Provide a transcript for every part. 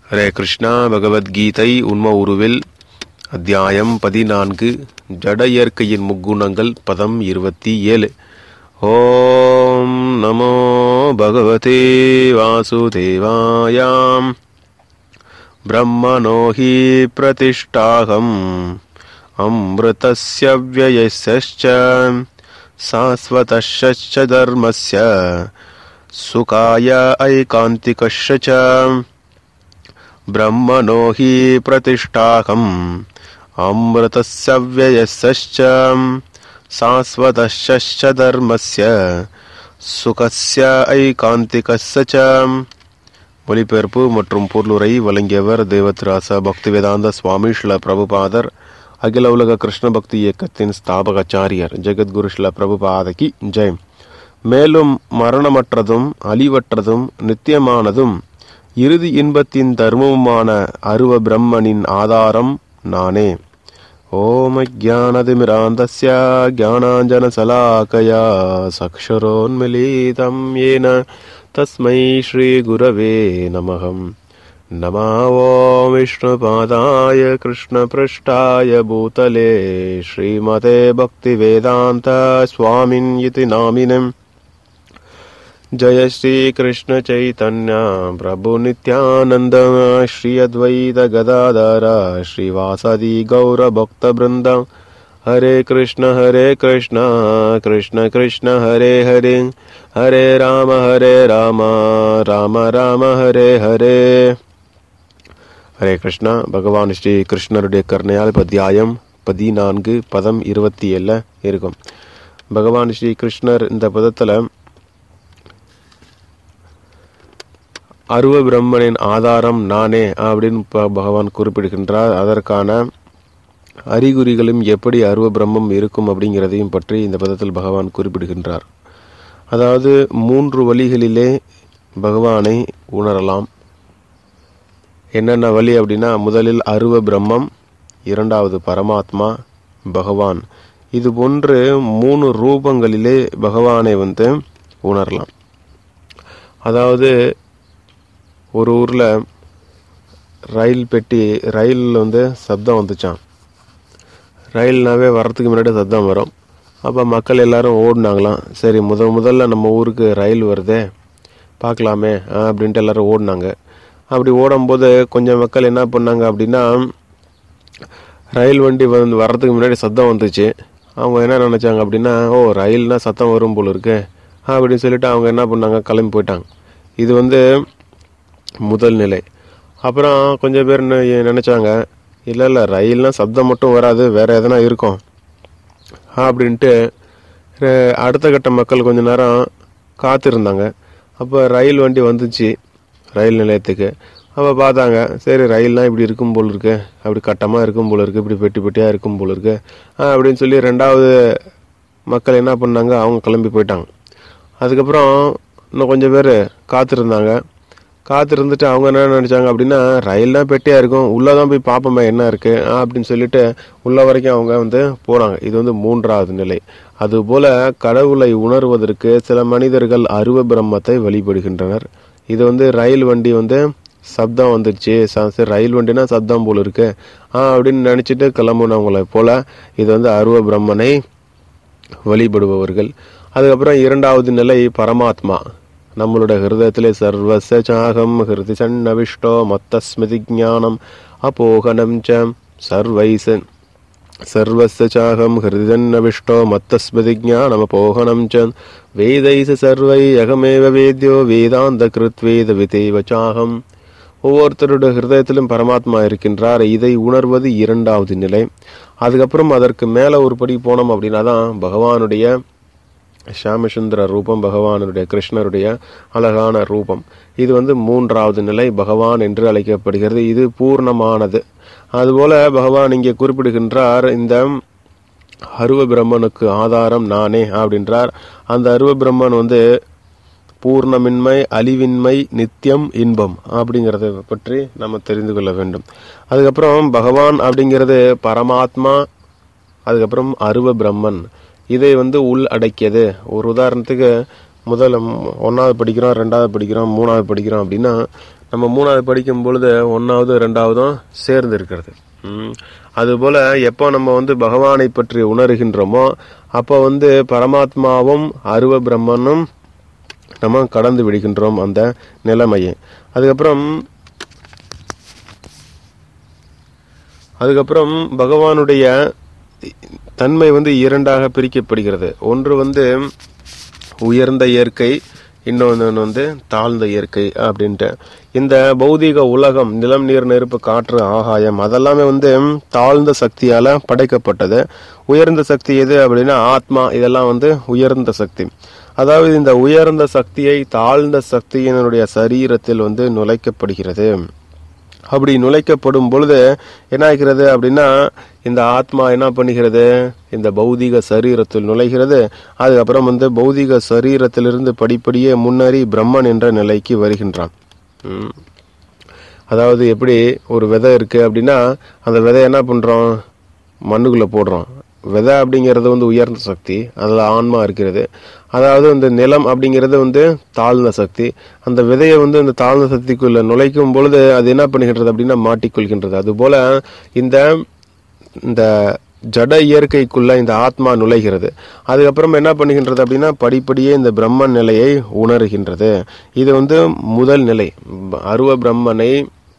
ஹரே கிருஷ்ணா பகவத்கீதை உண்ம உருவில் அத்தியாயம் பதினான்கு ஜட இயற்கையின் முக்குணங்கள் பதம் இருபத்தி ஏழு ஓம் நமோ பகவதே வாசுதேவாயாம் பிரம்மணோ हि प्रतिष्ठाहम् अमृतस्य व्ययस्य शाश्वतस्य धर्मस्य सुखाय ऐकान्तिकस्य च ब्रह्मणो हि प्रतिष्ठाहम् अमृतस्य व्ययस्य शाश्वतस्य धर्मस्य சுகஸ்ய ஐகாந்திகஸ்ய ச மொழிபெயர்ப்பு மற்றும் பொருளுரை வழங்கியவர் தேவத்ராச பக்திவேதாந்த சுவாமி ஸ்ல பிரபுபாதர் அகில உலக கிருஷ்ண பக்தி இயக்கத்தின் ஸ்தாபகாச்சாரியர் ஜெகத்குரு ஸ்ல பிரபுபாதகி ஜெய் மேலும் மரணமற்றதும் அழிவற்றதும் நித்தியமானதும் இறுதி இன்பத்தின் தர்மமுமான அருவ பிரம்மனின் ஆதாரம் நானே ஓம ஜானதிமிராந்தஸ்ய ज्ञानाञ्जनशलाकया सक्षरोन्मिलितं येन तस्मै श्रीगुरवे नमः नमः ॐ विष्णुपादाय कृष्णपृष्ठाय भूतले श्रीमते भक्तिवेदान्त स्वामिन् इति नामिनम् जय श्रीकृष्ण चैतन्य प्रभु नित्यानन्द श्री अद्वैत गदाधर श्रीवासदि गौरभक्तवृन्द हरे कृष्ण हरे कृष्ण कृष्ण कृष्ण हरे हरे हरे राम हरे राम राम राम हरे हरे ஹரே கிருஷ்ணா பகவான் ஸ்ரீ கிருஷ்ணருடைய கருணையால் இப்போ அத்தியாயம் பதினான்கு பதம் இருபத்தி ஏழில் இருக்கும் பகவான் ஸ்ரீ கிருஷ்ணர் இந்த பதத்தில் அருவ பிரம்மனின் ஆதாரம் நானே அப்படின்னு ப- பகவான் குறிப்பிடுகின்றார் அதற்கான அறிகுறிகளும் எப்படி அருவ பிரம்மம் இருக்கும் அப்படிங்கிறதையும் பற்றி இந்த பதத்தில் பகவான் குறிப்பிடுகின்றார் அதாவது மூன்று வழிகளிலே பகவானை உணரலாம் என்னென்ன வழி அப்படின்னா முதலில் அருவ பிரம்மம் இரண்டாவது பரமாத்மா பகவான் இது போன்று மூணு ரூபங்களிலே பகவானை வந்து உணரலாம் அதாவது ஒரு ஊரில் ரயில் பெட்டி ரயிலில் வந்து சப்தம் வந்துச்சான் ரயில்னாவே வர்றதுக்கு முன்னாடி சத்தம் வரும் அப்போ மக்கள் எல்லாரும் ஓடினாங்களாம் சரி முத முதல்ல நம்ம ஊருக்கு ரயில் வருதே பார்க்கலாமே ஆ, அப்படின்ட்டு எல்லாரும் ஓடினாங்க அப்படி ஓடும்போது கொஞ்சம் மக்கள் என்ன பண்ணாங்க அப்படின்னா ரயில் வண்டி வந்து வர்றதுக்கு முன்னாடி சத்தம் வந்துச்சு அவங்க என்ன நினச்சாங்க அப்படின்னா ஓ ரயில்னா சத்தம் வரும் போல இருக்கு அப்படின்னு சொல்லிட்டு அவங்க என்ன பண்ணாங்க கிளம்பி போயிட்டாங்க இது வந்து முதல் நிலை அப்புறம் கொஞ்சம் பேர் என்ன நினச்சாங்க இல்லை இல்லை ரயில்னா சப்தம் மட்டும் வராது வேற எதனா இருக்கும் அப்படின்ட்டு அஹ், அடுத்த கட்ட மக்கள் கொஞ்ச நேரம் காத்திருந்தாங்க அப்போ ரயில் வண்டி வந்துச்சு ரயில் நிலையத்துக்கு அப்போ பார்த்தாங்க சரி ரயில்னா இப்படி இருக்கும் போல் இருக்கு அப்படி கட்டமாக இருக்கும் போல இருக்கு இப்படி பெட்டி பெட்டியாக இருக்கும் போல இருக்கு ஆ, அப்படின்னு சொல்லி ரெண்டாவது மக்கள் என்ன பண்ணாங்க அவங்க கிளம்பி போயிட்டாங்க அதுக்கப்புறம் இன்னும் கொஞ்சம் பேர் காத்திருந்தாங்க காத்திருந்துட்டு அவங்க என்ன நினச்சாங்க அப்படின்னா ரயில்னா பெட்டியாக இருக்கும் உள்ளே தான் போய் பார்ப்போமே என்ன இருக்கு ஆ, அப்படின்னு சொல்லிட்டு உள்ள வரைக்கும் அவங்க வந்து போனாங்க இது வந்து மூன்றாவது நிலை அதுபோல கடவுளை உணர்வதற்கு சில மனிதர்கள் அருவ பிரம்மத்தை வழிபடுகின்றனர் இது வந்து ரயில் வண்டி வந்து சப்தம் வந்துடுச்சு ச- சரி ரயில் வண்டினா சப்தம் போல இருக்கு ஆ அப்படின்னு நினச்சிட்டு கிளம்புனவங்களை போல இது வந்து அருவ பிரம்மனை வழிபடுபவர்கள் அதுக்கப்புறம் இரண்டாவது நிலை பரமாத்மா நம்மளுடைய ஹிருதயத்திலே சர்வச சாகம் ஹிருதி சன்னவிஷ்டோ மொத்த ஸ்மிருதி ஞானம் அபோகனம் ச சர்வைச சர்வஸ்ய சாகம் ஹிருதன்னவிஷ்டோ மத்தஸ்மதி ஞானமபோகனம் ச வேதைச சர்வை அகமேவ வேத்யோ வேதாந்த கிருத் வேத விதேவ சாகம் ஒவ்வொருத்தருடைய ஹிருதயத்திலும் பரமாத்மா இருக்கின்றார் இதை உணர்வது இரண்டாவது நிலை அதுக்கப்புறம் அதற்கு மேலே ஒரு படி போனோம் அப்படின்னா தான் பகவானுடைய ஷாமசுந்தர ரூபம் பகவானுடைய கிருஷ்ணருடைய அழகான ரூபம் இது வந்து மூன்றாவது நிலை பகவான் என்று அழைக்கப்படுகிறது இது பூர்ணமானது அதுபோல பகவான் இங்கே குறிப்பிடுகின்றார் இந்த அருவ பிரம்மனுக்கு ஆதாரம் நானே அப்படின்றார் அந்த அருவ பிரம்மன் வந்து பூர்ணமின்மை அழிவின்மை நித்தியம் இன்பம் அப்படிங்கிறத பற்றி நம்ம தெரிந்து கொள்ள வேண்டும் அதுக்கப்புறம் பகவான் அப்படிங்கிறது பரமாத்மா அதுக்கப்புறம் அருவ பிரம்மன் இதை வந்து உள் அடக்கியது ஒரு உதாரணத்துக்கு முதல்ல ஒன்றாவது படிக்கிறோம் ரெண்டாவது படிக்கிறோம் மூணாவது படிக்கிறோம் அப்படின்னா நம்ம மூணாவது படிக்கும் பொழுது ஒன்றாவது ரெண்டாவதும் சேர்ந்து இருக்கிறது ம். அதுபோல எப்போ நம்ம வந்து பகவானை பற்றி உணர்கின்றோமோ அப்போ வந்து பரமாத்மாவும் அருவ பிரம்மனும் நம்ம கடந்து விடுகின்றோம் அந்த நிலைமையை அதுக்கப்புறம் அதுக்கப்புறம் பகவானுடைய தன்மை வந்து இரண்டாக பிரிக்கப்படுகிறது ஒன்று வந்து உயர்ந்த இயற்கை இன்னொன்று வந்து தாழ்ந்த இயற்கை அப்படின்ட்டு இந்த பௌதீக உலகம் நிலம் நீர் நெருப்பு காற்று ஆகாயம் அதெல்லாமே வந்து தாழ்ந்த சக்தியால படைக்கப்பட்டது உயர்ந்த சக்தி எது அப்படின்னா ஆத்மா இதெல்லாம் வந்து உயர்ந்த சக்தி அதாவது இந்த உயர்ந்த சக்தியை தாழ்ந்த சக்தியினுடைய சரீரத்தில் வந்து நுழைக்கப்படுகிறது அப்படி நுழைக்கப்படும் பொழுது என்ன ஆகிறது அப்படின்னா இந்த ஆத்மா என்ன பண்ணுகிறது இந்த பௌதிக சரீரத்தில் நுழைகிறது அதுக்கப்புறம் வந்து பௌதிக சரீரத்திலிருந்து படிப்படியே முன்னேறி பிரம்மன் என்ற நிலைக்கு வருகின்றான் ம். அதாவது எப்படி ஒரு விதை இருக்கு அப்படின்னா அந்த விதை என்ன பண்றோம் மண்ணுக்குள்ள போடுறோம் விதை அப்படிங்கிறது வந்து உயர்ந்த சக்தி அதில் ஆன்மா இருக்கிறது அதாவது இந்த நிலம் அப்படிங்கிறது வந்து தாழ்ந்த சக்தி அந்த விதையை வந்து இந்த தாழ்ந்த சக்திக்குள்ள நுழைக்கும் பொழுது அது என்ன பண்ணுகின்றது அப்படின்னா மாட்டிக்கொள்கின்றது அதுபோல இந்த இந்த ஜட இயற்கைக்குள்ள இந்த ஆத்மா நுழைகிறது அதுக்கப்புறம் என்ன பண்ணுகின்றது அப்படின்னா படிப்படியே இந்த பிரம்மன் நிலையை உணர்கின்றது இது வந்து முதல் நிலை ப- அருவ பிரம்மனை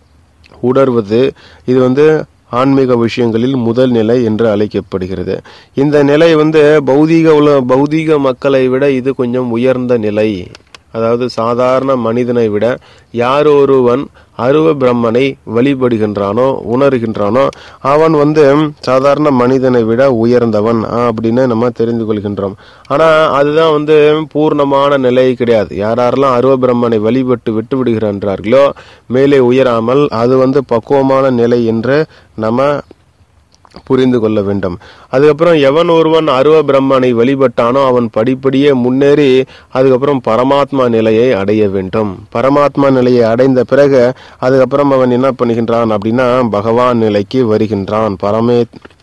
உணர்வது இது வந்து ஆன்மீக விஷயங்களில் முதல் நிலை என்று அழைக்கப்படுகிறது இந்த நிலை வந்து பௌதீக உல பௌதீக மக்களை விட இது கொஞ்சம் உயர்ந்த நிலை அதாவது சாதாரண மனிதனை விட யார் ஒருவன் அருவ பிரம்மனை வழிபடுகின்றானோ உணர்கின்றானோ அவன் வந்து சாதாரண மனிதனை விட உயர்ந்தவன் ஆ, அப்படின்னு நம்ம தெரிந்து கொள்கின்றோம் ஆனா அதுதான் வந்து பூர்ணமான நிலை கிடையாது யார் யாரெல்லாம் அருவ பிரம்மனை வழிபட்டு விட்டு விடுகின்றார்களோ மேலே உயராமல் அது வந்து பக்குவமான நிலை என்று நம்ம புரிந்து கொள்ள வேண்டும் அதுக்கப்புறம் எவன் ஒருவன் அருவ பிரம்மனை வழிபட்டானோ அவன் படிப்படியே முன்னேறி அதுக்கப்புறம் பரமாத்மா நிலையை அடைய வேண்டும் பரமாத்மா நிலையை அடைந்த பிறகு அதுக்கப்புறம் அவன் என்ன பண்ணுகின்றான் அப்படின்னா பகவான் நிலைக்கு வருகின்றான் பரமே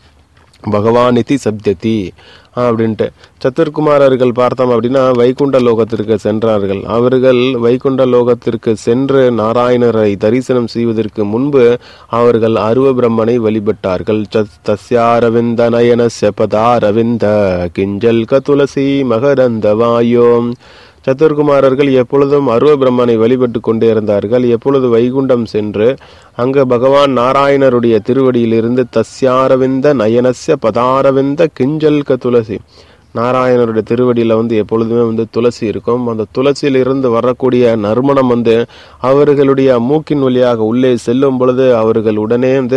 பகவான் இதி சப்ததி அப்படின்ட்டு சத்துர்குமாரர்கள் பார்த்தோம் அப்படின்னா வைகுண்ட லோகத்திற்கு சென்றார்கள் அவர்கள் வைகுண்ட லோகத்திற்கு சென்று நாராயணரை தரிசனம் செய்வதற்கு முன்பு அவர்கள் அருவ பிரம்மனை வழிபட்டார்கள் சத்- தஸ்யாரவிந்த நயன செபதாரவிந்த கிஞ்சல் கதுலசி மகரந்த வாயோம் சத்துர்குமாரர்கள் எப்பொழுதும் அருவ பிரம்மனை வழிபட்டு கொண்டே இருந்தார்கள் எப்பொழுது வைகுண்டம் சென்று அங்கு பகவான் நாராயணருடைய திருவடியிலிருந்து தஸ்யாரவிந்த நயனஸ்ய பதாரவிந்த கிஞ்சல்க துளசி நாராயணருடைய திருவடியில வந்து எப்பொழுதுமே வந்து துளசி இருக்கும் அந்த துளசியிலிருந்து வரக்கூடிய நறுமணம் வந்து அவர்களுடைய மூக்கின் வழியாக உள்ளே செல்லும் பொழுது அவர்கள் உடனே வந்து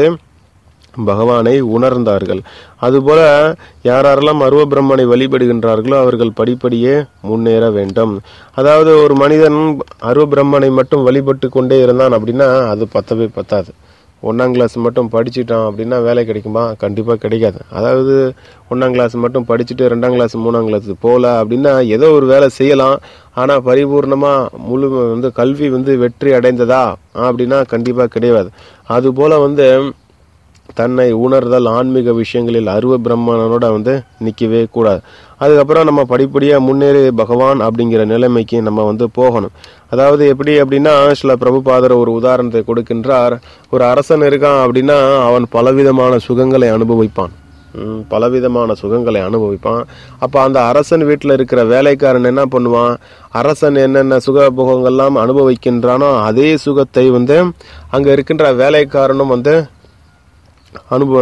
பகவானை உணர்ந்தார்கள் அதுபோல யாரெல்லாம் அருவ பிரம்மனை வழிபடுகின்றார்களோ அவர்கள் படிப்படியே முன்னேற வேண்டும் அதாவது ஒரு மனிதன் அருவ பிரம்மனை மட்டும் வழிபட்டு கொண்டே இருந்தான் அப்படின்னா அது பத்தவே பத்தாது ஒன்றாம் கிளாஸ் மட்டும் படிச்சுட்டான் அப்படின்னா வேலை கிடைக்குமா கண்டிப்பாக கிடைக்காது அதாவது ஒன்றாம் கிளாஸ் மட்டும் படிச்சுட்டு ரெண்டாம் கிளாஸ் மூணாம் கிளாஸ் போகல அப்படின்னா ஏதோ ஒரு வேலை செய்யலாம் ஆனால் பரிபூர்ணமாக முழு வந்து கல்வி வந்து வெற்றி அடைந்ததா அப்படின்னா கண்டிப்பாக கிடையாது அதுபோல் வந்து தன்னை உணர்தல் ஆன்மீக விஷயங்களில் அருவ பிரம்மனோட வந்து நிற்கவே கூடாது அதுக்கப்புறம் நம்ம படிப்படியாக முன்னேறி பகவான் அப்படிங்கிற நிலைமைக்கு நம்ம வந்து போகணும் அதாவது எப்படி அப்படின்னா சில பிரபுபாதர் ஒரு உதாரணத்தை கொடுக்கின்றார் ஒரு அரசன் இருக்கான் அப்படின்னா அவன் பலவிதமான சுகங்களை அனுபவிப்பான் ம், பலவிதமான சுகங்களை அனுபவிப்பான் அப்போ அந்த அரசன் வீட்டில் இருக்கிற வேலைக்காரன் என்ன பண்ணுவான் அரசன் என்னென்ன சுக போகங்கள்லாம் அனுபவிக்கின்றானோ அதே சுகத்தை வந்து அங்கே இருக்கின்ற வேலைக்காரனும் வந்து அனுபவ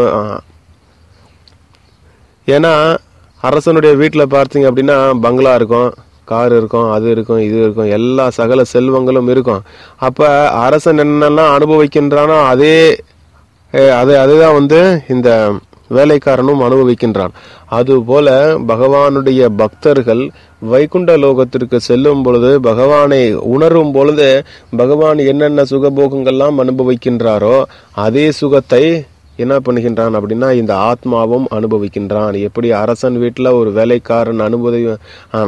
ஏன்னா அரசனுடைய வீட்டில் பார்த்தீங்க அப்படின்னா பங்களா இருக்கும் கார் இருக்கும் அது இருக்கும் இது இருக்கும் எல்லா சகல செல்வங்களும் இருக்கும் அப்ப அரசன் என்னென்னலாம் அனுபவிக்கின்றானோ அதே அஹ், அது அதுதான் வந்து இந்த வேலைக்காரனும் அனுபவிக்கின்றான் அதுபோல பகவானுடைய பக்தர்கள் வைகுண்ட லோகத்திற்கு செல்லும் பொழுது பகவானை உணரும் பொழுது பகவான் என்னென்ன சுகபோகங்கள்லாம் அனுபவிக்கின்றாரோ அதே சுகத்தை என்ன பண்ணுகின்றான் அப்படின்னா இந்த ஆத்மாவும் அனுபவிக்கின்றான் எப்படி அரசன் வீட்டுல ஒரு வேலைக்காரன் அனுபவி ஆம்,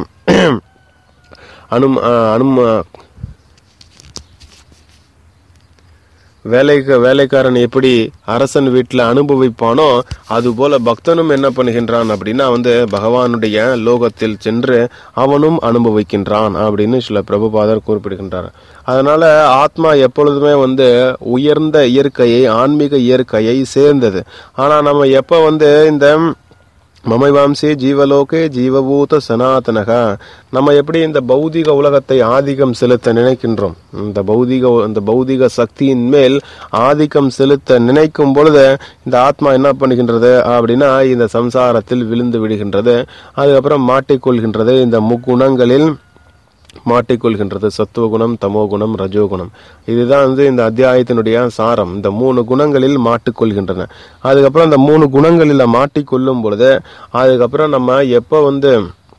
அனும் ஆ, அனும் வேலைக்கு வேலைக்காரன் எப்படி அரசன் வீட்டில் அனுபவிப்பானோ அதுபோல பக்தனும் என்ன பண்ணுகின்றான் அப்படின்னா வந்து பகவானுடைய லோகத்தில் சென்று அவனும் அனுபவிக்கின்றான் அப்படின்னு சில பிரபுபாதர் குறிப்பிடுகின்றார் அதனால ஆத்மா எப்பொழுதுமே வந்து உயர்ந்த இயற்கையை ஆன்மீக இயற்கையை சேர்ந்தது ஆனா நம்ம எப்ப வந்து இந்த மமைவாம்சே ஜீவலோகே ஜீவபூத சனாதனக நம்ம எப்படி இந்த பௌதிக உலகத்தை ஆதிக்கம் செலுத்த நினைக்கின்றோம் இந்த பௌதிக இந்த பௌதிக சக்தியின் மேல் ஆதிக்கம் செலுத்த நினைக்கும் பொழுது இந்த ஆத்மா என்ன பண்ணுகின்றது அப்படின்னா இந்த சம்சாரத்தில் விழுந்து விடுகின்றது அதுக்கப்புறம் மாட்டிக்கொள்கின்றது இந்த முக்குணங்களில் மாட்டிக்கொள்கின்றது சத்துவகுணம் தமோகுணம் ரஜோகுணம் இதுதான் வந்து இந்த அத்தியாயத்தினுடைய சாரம் இந்த மூணு குணங்களில் மாட்டிக்கொள்கின்றன அதுக்கப்புறம் அந்த மூணு குணங்களில் மாட்டிக்கொள்ளும் பொழுது அதுக்கப்புறம் நம்ம எப்போ வந்து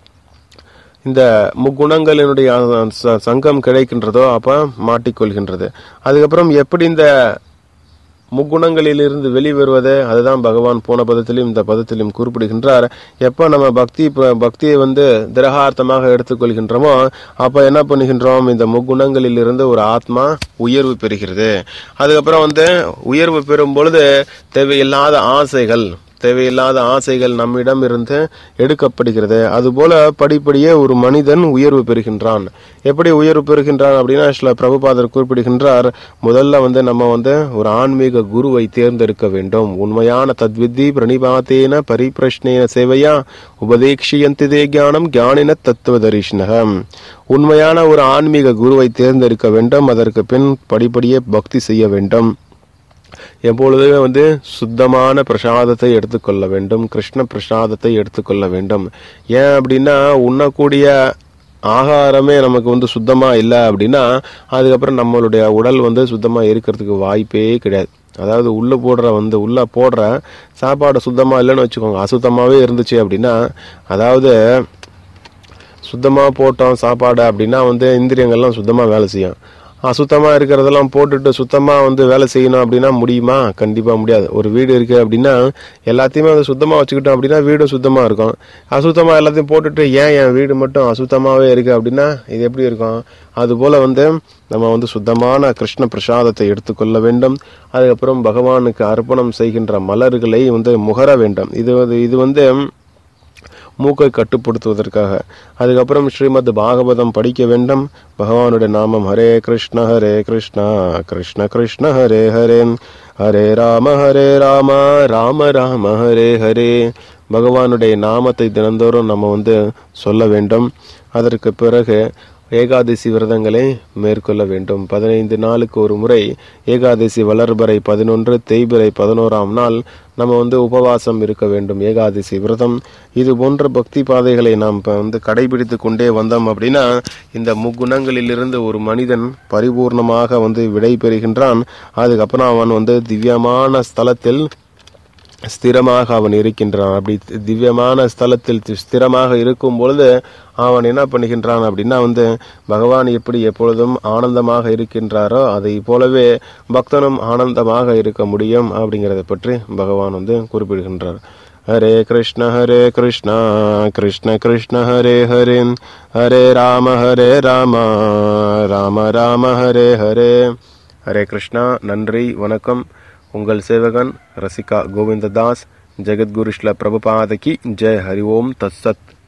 இந்த முக்குணங்களினுடைய ச- சங்கம் கிடைக்கின்றதோ அப்ப மாட்டிக்கொள்கின்றது அதுக்கப்புறம் எப்படி இந்த முக்குணங்களிலிருந்து வெளிவருவது அதுதான் பகவான் போன பதத்திலும் இந்த பதத்திலும் குறிப்பிடுகின்றார் எப்ப நம்ம பக்தி ப- பக்தியை வந்து திரகார்த்தமாக எடுத்துக்கொள்கின்றோமோ அப்ப என்ன பண்ணுகின்றோம் இந்த முக்குணங்களிலிருந்து ஒரு ஆத்மா உயர்வு பெறுகிறது அதுக்கப்புறம் வந்து உயர்வு பெறும் பொழுது தேவையில்லாத ஆசைகள் தேவையில்லாத ஆசைகள் நம்மிடம் இருந்து எடுக்கப்படுகிறது அதுபோல படிப்படியே ஒரு மனிதன் உயர்வு பெறுகின்றான் எப்படி உயர்வு பெறுகின்றான் அப்படின்னா சில பிரபுபாதர் குறிப்பிடுகின்றார் முதல்ல வந்து நம்ம வந்து ஒரு ஆன்மீக குருவை தேர்ந்தெடுக்க வேண்டும் உண்மையான தத்வித்தி பிரணிபாத்தேன பரிபிரஷ்னேன சேவையா உபதேக்ஷியந்திதே ஞானம் ஞானின தத்துவதரிஷ்ணகம் உண்மையான ஒரு ஆன்மீக குருவை தேர்ந்தெடுக்க வேண்டும் அதற்கு பின் படிப்படியே பக்தி செய்ய வேண்டும் எப்பொழுதுமே வந்து சுத்தமான பிரசாதத்தை எடுத்துக்கொள்ள வேண்டும் கிருஷ்ண பிரசாதத்தை எடுத்துக்கொள்ள வேண்டும் ஏன் அப்படின்னா உண்ணக்கூடிய ஆகாரமே நமக்கு வந்து சுத்தமா இல்லை அப்படின்னா அதுக்கப்புறம் நம்மளுடைய உடல் வந்து சுத்தமா இருக்கிறதுக்கு வாய்ப்பே கிடையாது அதாவது உள்ள போடுற வந்து உள்ள போடுற சாப்பாடு சுத்தமா இல்லைன்னு வச்சுக்கோங்க அசுத்தமாவே இருந்துச்சு அப்படின்னா அதாவது சுத்தமா போட்டோம் சாப்பாடு அப்படின்னா வந்து இந்திரியங்கள்லாம் சுத்தமா வேலை செய்யும் அசுத்தமா இருக்கிறதெல்லாம் போட்டுட்டு சுத்தமா வந்து வேலை செய்யணும் அப்படின்னா முடியுமா கண்டிப்பா முடியாது ஒரு வீடு இருக்கு அப்படின்னா எல்லாத்தையுமே வந்து சுத்தமா வச்சுக்கிட்டோம் அப்படின்னா வீடும் சுத்தமா இருக்கும் அசுத்தமா எல்லாத்தையும் போட்டுட்டு ஏன் என் வீடு மட்டும் அசுத்தமாவே இருக்கு அப்படின்னா இது எப்படி இருக்கும் அதுபோல வந்து நம்ம வந்து சுத்தமான கிருஷ்ண பிரசாதத்தை எடுத்துக்கொள்ள வேண்டும் அதுக்கப்புறம் பகவானுக்கு அர்ப்பணம் செய்கின்ற மலர்களை வந்து முகர வேண்டும் இது வந்து இது வந்து மூக்கை கட்டுப்படுத்துவதற்காக அதுக்கப்புறம் ஸ்ரீமத் பாகவதம் படிக்க வேண்டும் பகவானுடைய நாமம் ஹரே கிருஷ்ண ஹரே கிருஷ்ணா கிருஷ்ண கிருஷ்ண ஹரே ஹரே ஹரே ராம ஹரே ராம ராம ராம ஹரே ஹரே பகவானுடைய நாமத்தை தினந்தோறும் நம்ம வந்து சொல்ல வேண்டும் அதற்கு பிறகு ஏகாதசி விரதங்களை மேற்கொள்ள வேண்டும் பதினைந்து நாளுக்கு ஒரு முறை ஏகாதசி வளர்பறை பதினொன்று தேய்பிறை பதினோராம் நாள் நம்ம வந்து உபவாசம் இருக்க வேண்டும் ஏகாதசி விரதம் இது போன்ற பக்தி பாதைகளை நாம் இப்ப வந்து கடைபிடித்து கொண்டே வந்தோம் அப்படின்னா இந்த முக்குணங்களிலிருந்து ஒரு மனிதன் பரிபூர்ணமாக வந்து விடை பெறுகின்றான் அதுக்கப்புறம் அவன் வந்து திவ்யமான ஸ்தலத்தில் ஸ்திரமாக அவன் இருக்கின்றான் அப்படி திவ்யமான ஸ்தலத்தில் தி- ஸ்திரமாக இருக்கும் பொழுது அவன் என்ன பண்ணுகின்றான் அப்படின்னா வந்து பகவான் எப்படி எப்பொழுதும் ஆனந்தமாக இருக்கின்றாரோ அதை போலவே பக்தனும் ஆனந்தமாக இருக்க முடியும் அப்படிங்கிறத பற்றி பகவான் வந்து குறிப்பிடுகின்றார் ஹரே கிருஷ்ண ஹரே கிருஷ்ணா கிருஷ்ண கிருஷ்ண ஹரே ஹரே ஹரே ராம ஹரே ராம ராம ராம ஹரே ஹரே ஹரே கிருஷ்ணா நன்றி வணக்கம் உங்கள் சேவகன் ரசிகா கோவிந்ததாஸ் ஜெகத்குரு ஸ்ல பிரபுபாதகி ஜெய் ஹரி ஓம் தத்சத்